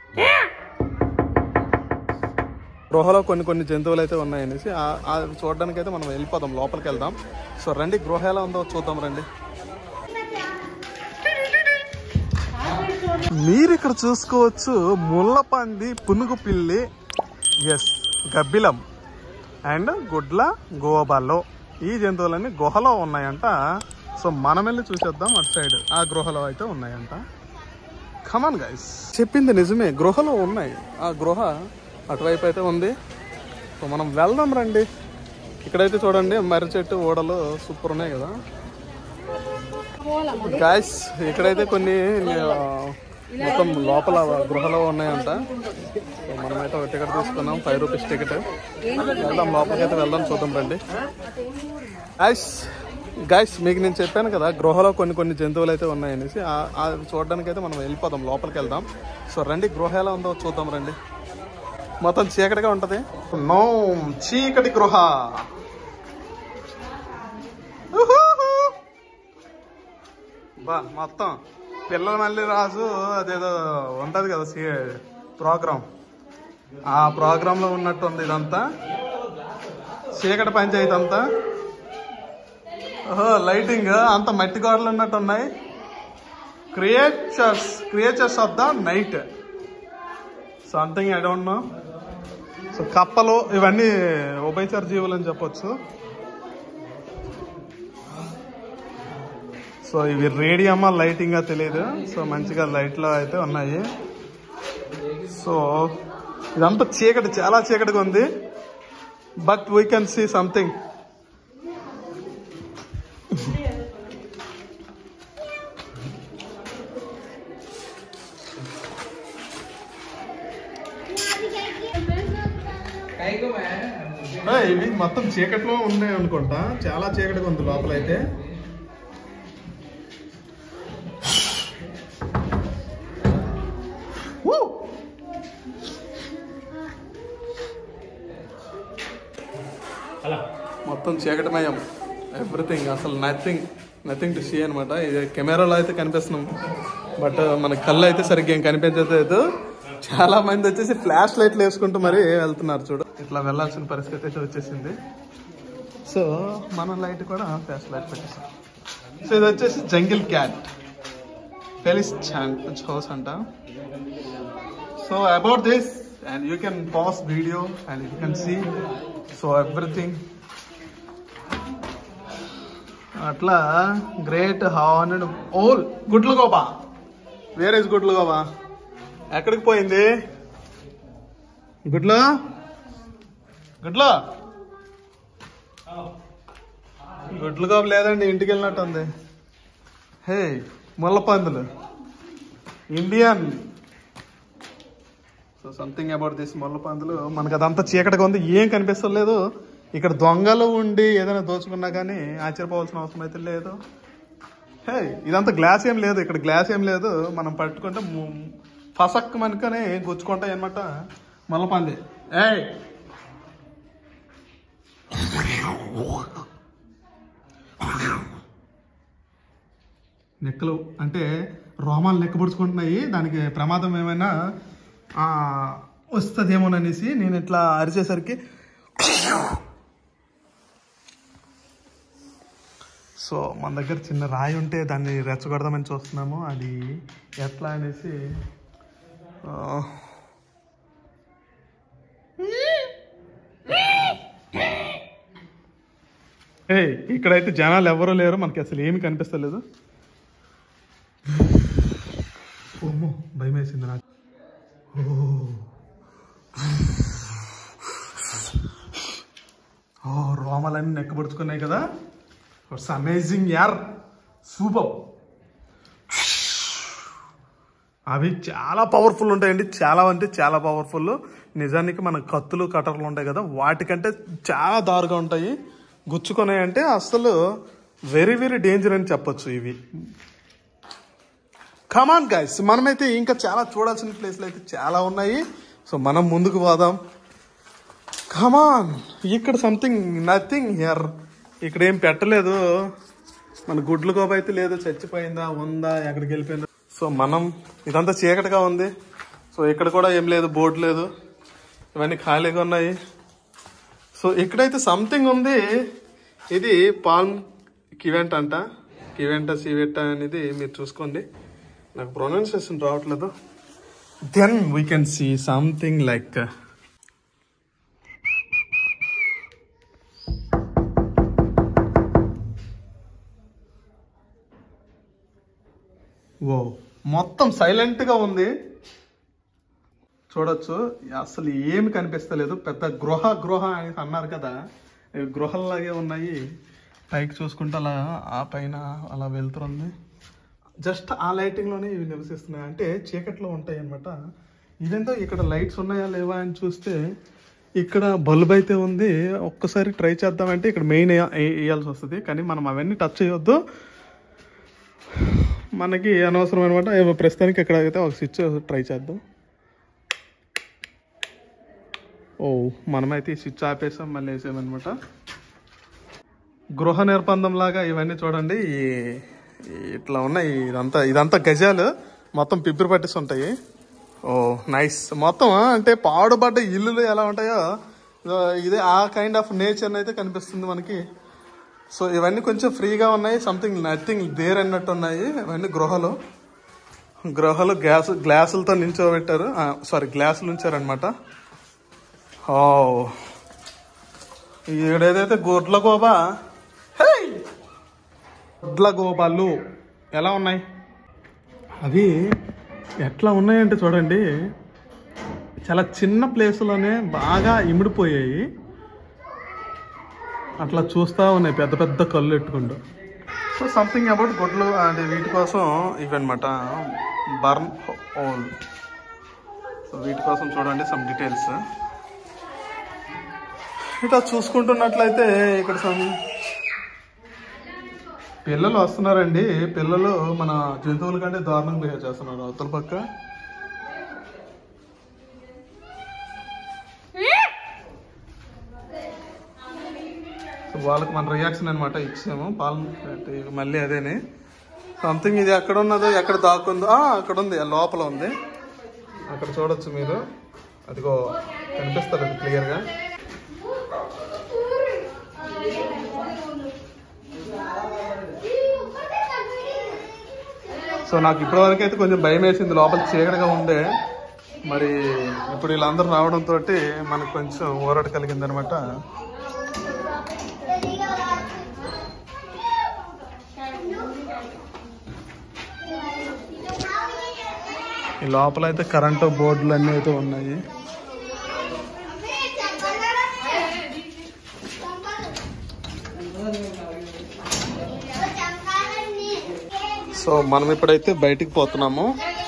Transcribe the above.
గృహలో కొన్ని కొన్ని జంతువులు అయితే ఉన్నాయనేసి ఆ- ఆ చూడడానికి అయితే మనం వెళ్ళిపోదాం లోపలికి వెళ్దాం సో రండి గృహ ఎలా ఉందో చూద్దాం రండి మీరు ఇక్కడ చూసుకోవచ్చు ముళ్ళపంది పునుగు పిల్లి ఎస్ గబ్బిలం అండ్ గుడ్ల గోబాలో ఈ జంతువులన్నీ గుహలో ఉన్నాయంట సో మనం వెళ్ళి చూసేద్దాం అటు సైడ్ ఆ గృహలో అయితే ఉన్నాయంట కమాన్ గైస్ చెప్పింది నిజమే గృహలో ఉన్నాయి ఆ గృహ అటువైపు అయితే ఉంది సో మనం వెళ్దాం రండి ఇక్కడైతే చూడండి మర్రి చెట్టు ఓడలు సూపర్ ఉన్నాయి కదా గాయస్ ఇక్కడైతే కొన్ని ఆ, మొత్తం లోపల గృహలో ఉన్నాయంట సో మనమైతే ఒక టికెట్ తీసుకున్నాం ఫైవ్ రూపీస్ టికెట్ వెళ్దాం లోపలికి అయితే వెళ్దాం చూద్దాం రండి గాయస్ గాయస్ మీకు నేను చెప్పాను కదా గృహలో కొన్ని కొన్ని జంతువులు అయితే ఉన్నాయనేసి ఆ- ఆ చూడడానికి అయితే మనం వెళ్ళిపోదాం లోపలికి వెళ్దాం సో రండి గృహ ఎలా ఉందో చూద్దాం రండి మొత్తం చీకటిగా ఉంటది నో చీకటి గృహ ఉహుహు. బా మొత్తం పిల్లల మళ్ళీ రాజు అదేదో ఉంటది కదా ప్రోగ్రామ్ ఆ ప్రోగ్రామ్ లో ఉన్నట్టు ఉంది ఇదంతా చీకటి పంచాయతీ అంతా ఓహో లైటింగ్ అంత మట్టి గోడలు ఉన్నట్టు ఉన్నాయి creatures creatures of the night something I don't know so కప్పలు ఇవన్నీ ఉభయచర జీవులు అని చెప్పొచ్చు సో ఇవి రేడియమా లైటింగ్ తెలియదు సో మంచిగా లైట్లో అయితే ఉన్నాయి సో ఇదంతా చీకటి చాలా చీకటిగా ఉంది but we can see something ఇవి మొత్తం చీకట్లో ఉన్నాయి అనుకుంటా చాలా చీకటిగా ఉంది లోపల అయితే Woo! మొత్తం చీకటిమయం ఎవ్రీథింగ్ అసలు నథింగ్ నథింగ్ టు సీ అనమాట ఇది కెమెరాలో అయితే కనిపిస్తున్నాం బట్ మన కళ్ళు అయితే సరిగ్గా ఏం కనిపించలేదు చాలా మంది వచ్చేసి ఫ్లాష్ లైట్లు వేసుకుంటూ మరి వెళ్తున్నారు చూడు ఇట్లా వెళ్ళాల్సిన పరిస్థితి అయితే వచ్చేసింది సో మన లైట్ కూడా ఫ్లాష్ లైట్ పెట్టేసాం సో ఇది వచ్చేసి జంగిల్ క్యాట్ ఫెలిస్ హౌస్ అంట so about this and you can pass video and you can see so everything అట్లా గ్రేట్ హార్నెడ్ ఓల్ గుడ్లు గోపా వేర్ ఇస్ గుడ్లు గోపా ఎక్కడికి పోయింది గుడ్లు గుడ్లు గుడ్లు గోప లేదండి ఇంటికి వెళ్ళినట్టు ఉంది హే ముళ్ళపందులు Indian so something about this ముళ్ళపందులు మనకు అదంతా చీకటిగా ఉంది ఏం కనిపిస్తలేదు ఇక్కడ దొంగలు ఉండి ఏదైనా దోచుకున్నా కానీ ఆశ్చర్యపోవాల్సిన అవసరం అయితే లేదు హే ఇదంతా గ్లాస్ ఏం లేదు ఇక్కడ గ్లాస్ ఏం లేదు మనం పట్టుకుంటే ము- ఫసక్ మనకనే గుచ్చుకుంటాయి అనమాట మల్లపంది ఏయ్ నెక్కలు అంటే రోమాలు నెక్కబడుచుకుంటున్నాయి దానికి ప్రమాదం ఏమైనా ఆ, వస్తుందేమోననేసి నేను ఇట్లా అరిచేసరికి సో మన దగ్గర చిన్న రాయి ఉంటే దాన్ని రెచ్చగొడదామని చూస్తున్నాము అది ఎట్లా అనేసి ఆ, ఏయ్ ఇక్కడైతే జనాలు ఎవరూ లేరు మనకి అసలు ఏమి కనిపిస్తలేదు ఓమ్మో భయం వేసింది నాకు ఓ. ఓ రోమాలన్నీ నెక్కబడుచుకున్నాయి కదా ఇట్స్ అమేజింగ్ యార్ సూపర్ అవి చాలా పవర్ఫుల్ ఉంటాయండి చాలా అంటే చాలా పవర్ఫుల్ నిజానికి మన కత్తులు కటర్లు ఉంటాయి కదా వాటికంటే చాలా దారుగా ఉంటాయి గుచ్చుకున్నాయి అంటే అసలు వెరీ వెరీ డేంజర్ అని చెప్పొచ్చు ఇవి కమాన్ గైస్ మనమైతే ఇంకా చాలా చూడాల్సిన ప్లేస్లు అయితే చాలా ఉన్నాయి సో మనం ముందుకు పోదాం కమాన్ ఇక్కడ సంథింగ్ నథింగ్ హియర్ ఇక్కడ ఏం పెట్టలేదు మన గుడ్లు కోప అయితే లేదు చచ్చిపోయిందా ఉందా ఎక్కడికి వెళ్ళిపోయిందా సో మనం ఇదంతా చీకటిగా ఉంది సో ఇక్కడ కూడా ఏం లేదు బోర్డు లేదు ఇవన్నీ ఖాళీగా ఉన్నాయి సో ఇక్కడైతే సంథింగ్ ఉంది ఇది పాల్మ్ కివెంట్ అంట కివెంట సివెంట అనేది మీరు చూసుకోండి నాకు ప్రొనౌన్సియేషన్ రావట్లేదు then we can see something like oh మొత్తం సైలెంట్ గా ఉంది చూడొచ్చు అసలు ఏమి కనిపిస్తలేదు పెద్ద గృహ గృహ అని అన్నారు కదా ఇవి గృహల్లాగే ఉన్నాయి పైకి చూసుకుంటే అలా ఆ పైన అలా వెళ్తుంది జస్ట్ ఆ లైటింగ్ లోనే ఇవి నివసిస్తున్నాయి అంటే చీకట్లో ఉంటాయి అన్నమాట ఇదేంటో ఇక్కడ లైట్స్ ఉన్నాయా లేవా అని చూస్తే ఇక్కడ బల్బ్ అయితే ఉంది ఒక్కసారి ట్రై చేద్దామంటే ఇక్కడ మెయిన్ వేయాల్సి వస్తుంది కానీ మనం అవన్నీ టచ్ చేయొద్దు మనకి అనవసరం అనమాట ఏమో ప్రస్తుతానికి ఇక్కడ అయితే ఒక స్విచ్ ట్రై చేద్దాం ఓ మనమైతే ఈ స్విచ్ ఆపేసాం మళ్ళీ వేసామన్నమాట గృహ నిర్బంధం లాగా ఇవన్నీ చూడండి ఈ ఈ ఇట్లా ఉన్నాయి ఇదంతా ఇదంతా గజాలు మొత్తం పిప్పి పట్టేసి ఉంటాయి ఓ నైస్ మొత్తం అంటే పాడుబడ్డ ఇల్లులు ఎలా ఉంటాయో ఇదో ఇదే ఆ కైండ్ ఆఫ్ నేచర్ అయితే కనిపిస్తుంది మనకి సో ఇవన్నీ కొంచెం ఫ్రీగా ఉన్నాయి సంథింగ్ నథింగ్ దేర్ అన్నట్టు ఉన్నాయి ఇవన్నీ గృహలు గృహలు గ్యాస్ గ్లాసులతో నించోబెట్టారు సారీ గ్లాసులు ఉంచారనమాట ఓ ఈడేదైతే గొడ్ల గోబా హే! గొడ్ల గోబాలు ఎలా ఉన్నాయి అవి ఎట్లా ఉన్నాయంటే చూడండి చాలా చిన్న ప్లేస్లోనే బాగా ఇమిడిపోయాయి అట్లా చూస్తూ ఉన్నాయి పెద్ద పెద్ద కళ్ళు ఎట్టుకుంటూ సో సంథింగ్ అబౌట్ గొడ్లు అంటే వీటి కోసం ఇవన్నమాట బర్న్ హోల్ సో వీటి కోసం చూడండి సమ్ డీటెయిల్స్ ఇట్లా చూసుకుంటున్నట్లయితే ఇక్కడ సమ్ పిల్లలు వస్తున్నారండి పిల్లలు మన జంతువుల కంటే దారుణంగా బిహేవ్ చేస్తున్నారు అవతల పక్క సో వాళ్ళకి మన రియాక్షన్ అనమాట ఇచ్చాము పాలు అంటే ఇక మళ్ళీ అదేనే సంథింగ్ ఇది ఎక్కడ ఉన్నదో ఎక్కడ దాక్కుందో ఆ, అక్కడ ఉంది ఆ లోపల ఉంది అక్కడ చూడొచ్చు మీరు అదిగో కనిపిస్తారు అది క్లియర్గా సో నాకు ఇప్పటివరకు అయితే కొంచెం భయం వేసింది లోపల చీకటిగా ఉండే మరి ఇప్పుడు వీళ్ళందరూ రావడంతో మనకు కొంచెం ఊరట కలిగింది అనమాట ఈ లోపల అయితే కరెంటు బోర్డులు అన్నీ అయితే ఉన్నాయి సో మనం ఇప్పుడైతే బయటికి పోతున్నాము